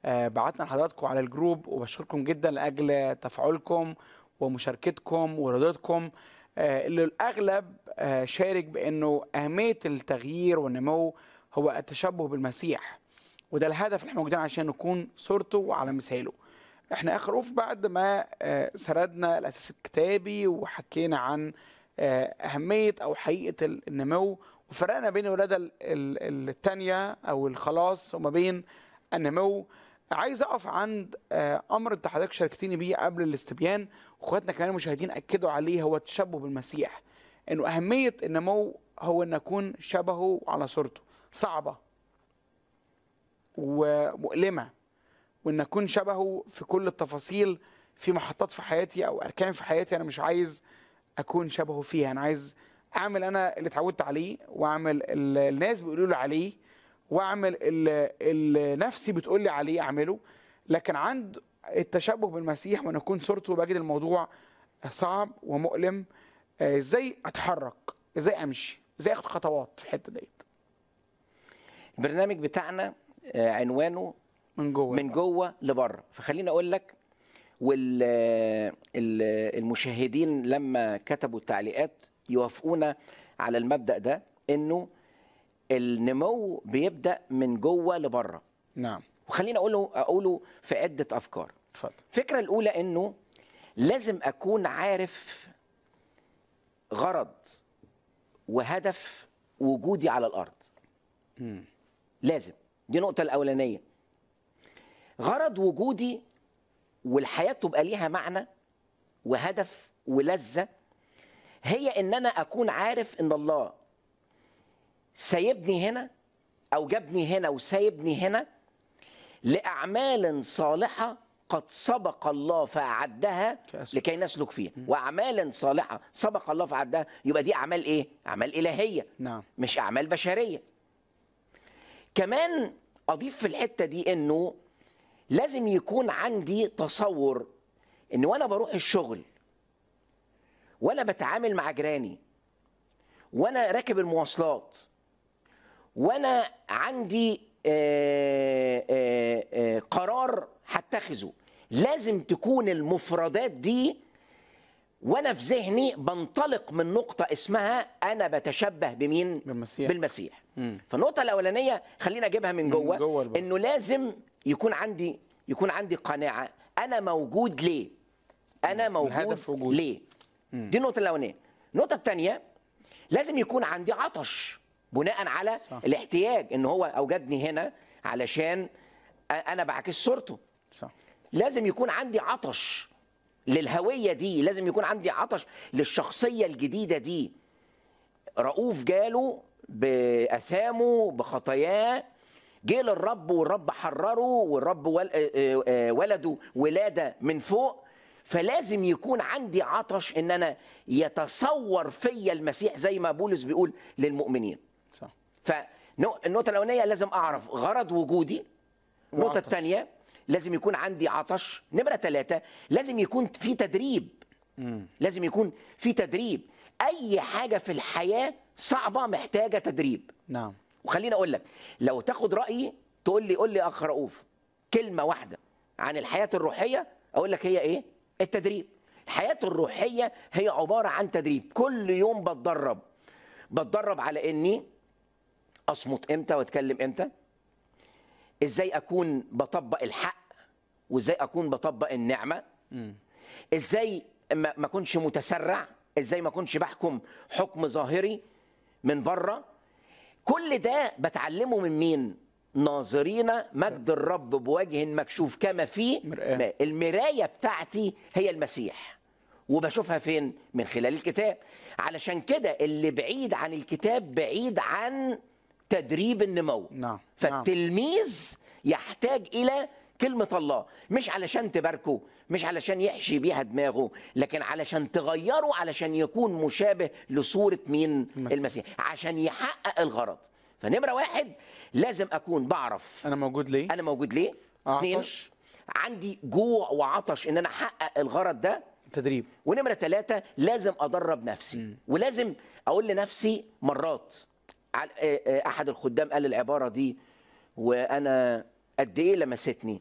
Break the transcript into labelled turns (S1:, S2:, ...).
S1: آه، بعتنا لحضراتكم على الجروب وبشكركم جدا لاجل تفاعلكم ومشاركتكم ورضاكم آه، اللي الاغلب آه، شارك بانه اهميه التغيير والنمو هو التشبه بالمسيح وده الهدف اللي احنا موجودين عشان نكون صورته وعلى مثاله احنا اخر اوف بعد ما آه، سردنا الاساس الكتابي وحكينا عن آه، اهميه او حقيقه النمو وفرقنا بين الولاده ال- ال- التانيه او الخلاص وما بين النمو عايز اقف عند آه، امر انت حضرتك شاركتني بيه قبل الاستبيان واخواتنا كمان المشاهدين اكدوا عليه هو التشبه بالمسيح انه اهميه النمو هو ان اكون شبهه على صورته صعبه ومؤلمه وان اكون شبهه في كل التفاصيل في محطات في حياتي او اركان في حياتي انا مش عايز اكون شبهه فيها انا عايز اعمل انا اللي اتعودت عليه واعمل اللي الناس بيقولوا لي عليه واعمل اللي, اللي نفسي بتقول لي عليه اعمله لكن عند التشبه بالمسيح وان اكون صورته بجد الموضوع صعب ومؤلم آه، ازاي اتحرك ازاي امشي ازاي اخد خطوات في الحته ديت
S2: البرنامج بتاعنا آه، عنوانه
S1: من جوه
S2: من جوه لبره فخليني اقول لك والمشاهدين لما كتبوا التعليقات يوافقونا على المبدأ ده انه النمو بيبدأ من جوه لبره
S1: نعم
S2: وخليني اقوله اقوله في عدة افكار
S1: اتفضل
S2: الفكرة الأولى إنه لازم أكون عارف غرض وهدف وجودي على الأرض لازم دي النقطة الأولانية غرض وجودي والحياة تبقى ليها معنى وهدف ولذة هي إن أنا أكون عارف إن الله سايبني هنا أو جابني هنا وسايبني هنا لأعمال صالحة قد سبق الله فأعدها
S1: كأسف.
S2: لكي نسلك فيها وأعمال صالحة سبق الله فأعدها يبقى دي أعمال إيه؟ أعمال إلهية
S1: نعم
S2: مش أعمال بشرية كمان أضيف في الحتة دي إنه لازم يكون عندي تصور إن وأنا بروح الشغل وأنا بتعامل مع جيراني وأنا راكب المواصلات وانا عندي آه، آه، آه، قرار هتخذه لازم تكون المفردات دي وانا في ذهني بنطلق من نقطه اسمها انا بتشبه بمين
S1: بالمسيح.
S2: بالمسيح
S1: مم.
S2: فالنقطه الاولانيه خلينا اجيبها من جوه,
S1: جوه لبره.
S2: انه لازم يكون عندي يكون عندي قناعه انا موجود ليه انا موجود
S1: الهدف وجودي.
S2: ليه دي النقطه الاولانيه النقطه الثانيه لازم يكون عندي عطش بناء على
S1: صح.
S2: الاحتياج ان هو اوجدني هنا علشان أ- انا بعكس صورته
S1: صح
S2: لازم يكون عندي عطش للهويه دي لازم يكون عندي عطش للشخصيه الجديده دي رؤوف جاله باثامه بخطاياه جه للرب والرب حرره والرب ول- آه، آه، آه، ولده ولاده من فوق فلازم يكون عندي عطش ان انا يتصور فيا المسيح زي ما بولس بيقول للمؤمنين
S1: صح
S2: فالنقطه الاولانيه لازم اعرف غرض وجودي النقطه
S1: وعطش.
S2: الثانيه لازم يكون عندي عطش نمره ثلاثة لازم يكون في تدريب لازم يكون في تدريب اي حاجه في الحياه صعبه محتاجه تدريب
S1: نعم
S2: وخليني اقول لك لو تاخد رايي تقول لي قول لي اخ رؤوف كلمه واحده عن الحياه الروحيه اقول لك هي ايه التدريب الحياه الروحيه هي عباره عن تدريب كل يوم بتدرب بتدرب على اني اصمت امتى واتكلم امتى ازاي اكون بطبق الحق وازاي اكون بطبق النعمه ازاي ما ما اكونش متسرع ازاي ما اكونش بحكم حكم ظاهري من بره كل ده بتعلمه من مين ناظرين مجد الرب بوجه مكشوف كما في
S1: مرآة.
S2: المرايه بتاعتي هي المسيح وبشوفها فين من خلال الكتاب علشان كده اللي بعيد عن الكتاب بعيد عن تدريب النمو
S1: نعم.
S2: فالتلميذ يحتاج الى كلمه الله مش علشان تباركه مش علشان يحشي بيها دماغه لكن علشان تغيره علشان يكون مشابه لصوره مين
S1: المسيح.
S2: المسيح عشان يحقق الغرض فنمره واحد لازم اكون بعرف
S1: انا موجود ليه
S2: انا موجود ليه اثنين
S1: عطش.
S2: عندي جوع وعطش ان انا احقق الغرض ده
S1: تدريب
S2: ونمرة ثلاثة لازم أدرب نفسي ولازم أقول لنفسي مرات عل- آه، آه، أحد الخدام قال العبارة دي وأنا قد إيه لمستني